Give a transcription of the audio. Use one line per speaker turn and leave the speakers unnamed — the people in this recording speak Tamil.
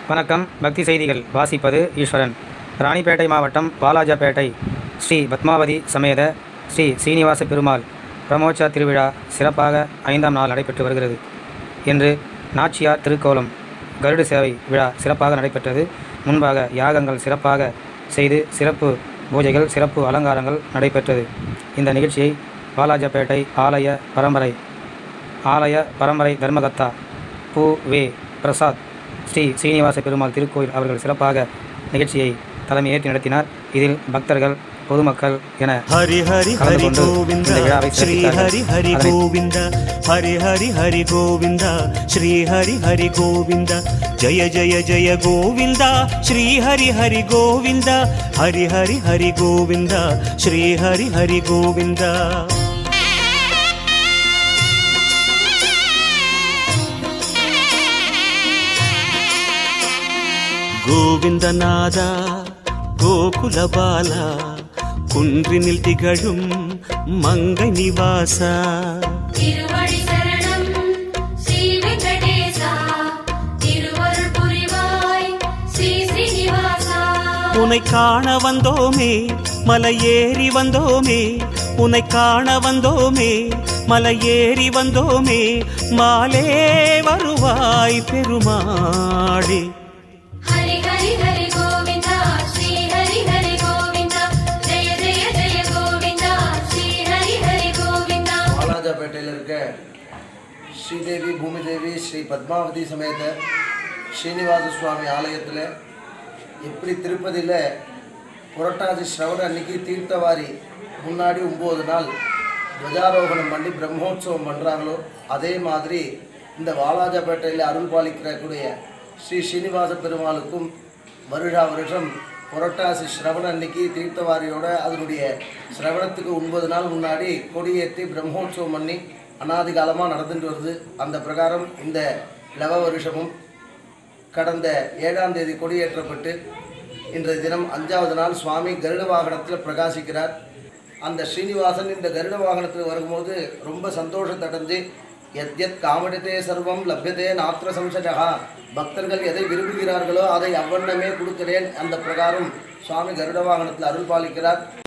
வணக்கம் பக்தி செய்திகள் வாசிப்பது ஈஸ்வரன் ராணிப்பேட்டை மாவட்டம் வாலாஜாபேட்டை ஸ்ரீ பத்மாவதி சமேத ஸ்ரீ சீனிவாச பெருமாள் பிரமோற்சா திருவிழா சிறப்பாக ஐந்தாம் நாள் நடைபெற்று வருகிறது இன்று நாச்சியார் திருக்கோலம் கருடு சேவை விழா சிறப்பாக நடைபெற்றது முன்பாக யாகங்கள் சிறப்பாக செய்து சிறப்பு பூஜைகள் சிறப்பு அலங்காரங்கள் நடைபெற்றது இந்த நிகழ்ச்சியை வாலாஜாபேட்டை ஆலய பரம்பரை ஆலய பரம்பரை தர்மகத்தா பூ வே பிரசாத் ஸ்ரீ சீனிவாச பெருமாள் திருக்கோயில் அவர்கள் சிறப்பாக நிகழ்ச்சியை தலைமையேற்று நடத்தினார் இதில் பக்தர்கள் பொதுமக்கள் என
ஹரி ஹரி
கலந்து
ஹரி
கொண்டு
கோவிந்த
இந்த விழாவை
ஸ்ரீ ஹரி ஹரி
சிறப்பித்தார்கள்.
கோவிந்த ஹரி ஹரி ஹரி கோவிந்த ஸ்ரீ ஹரி ஹரி கோவிந்த ஜய ஜய ஜய கோவிந்த ஸ்ரீ ஹரி ஹரி கோவிந்த ஹரி ஹரி ஹரி கோவிந்த ஸ்ரீ ஹரி ஹரி கோவிந்த கோவிந்தநாதா கோகுல பாலா குன்றினில் திகழும் மங்கை நிவாசா
திருவடி சரணம் ஸ்ரீ வெங்கடேசா திருவருள் புரிவாய் ஸ்ரீ ஸ்ரீனிவாசா
உனை காண வந்தோமே மலை ஏறி வந்தோமே உனை காண வந்தோமே மலை ஏறி வந்தோமே மாலே வருவாய் பெருமாளே
ஹரி ஹரி ஹரி கோவிந்தா ஸ்ரீ ஹரி ஹரி கோவிந்தா ஜெய ஜெய ஜெய கோவிந்தா ஸ்ரீ ஹரி ஹரி கோவிந்தா
வாலாஜாபேட்டையில் இருக்க ஸ்ரீதேவி பூமிதேவி ஸ்ரீ பத்மாவதி சமேத ஸ்ரீனிவாச சுவாமி ஆலயத்தில் எப்படி திருப்பதியில் புரட்டாசி ஸ்ரவண அன்னைக்கு தீர்த்தவாரி முன்னாடி ஒம்பது நாள் துவஜாரோகணம் பண்ணி பிரம்மோற்சவம் பண்ணுறாங்களோ அதே மாதிரி இந்த வாலாஜாபேட்டையில் அருள் பாலிக்கிறக்கூடிய ஸ்ரீ ஸ்ரீனிவாச பெருமாளுக்கும் வருஷா வருஷம் புரட்டாசி ஸ்ரவண அன்னைக்கு தீர்த்தவாரியோட அதனுடைய ஸ்ரவணத்துக்கு ஒன்பது நாள் முன்னாடி கொடியேற்றி பிரம்மோற்சவம் பண்ணி அனாதி காலமாக நடந்துட்டு வருது அந்த பிரகாரம் இந்த லவ வருஷமும் கடந்த ஏழாம் தேதி கொடியேற்றப்பட்டு இன்றைய தினம் அஞ்சாவது நாள் சுவாமி கருட வாகனத்தில் பிரகாசிக்கிறார் அந்த ஸ்ரீனிவாசன் இந்த கருட வாகனத்தில் வரும்போது ரொம்ப சந்தோஷத்தடைஞ்சு எத் எத் காமடித்தே சர்வம் லப்யதே நாத்திர சம்சஜகா பக்தர்கள் எதை விரும்புகிறார்களோ அதை அவ்வண்ணமே கொடுக்கிறேன் அந்த பிரகாரம் சுவாமி கருட வாகனத்தில் அருள் பாலிக்கிறார்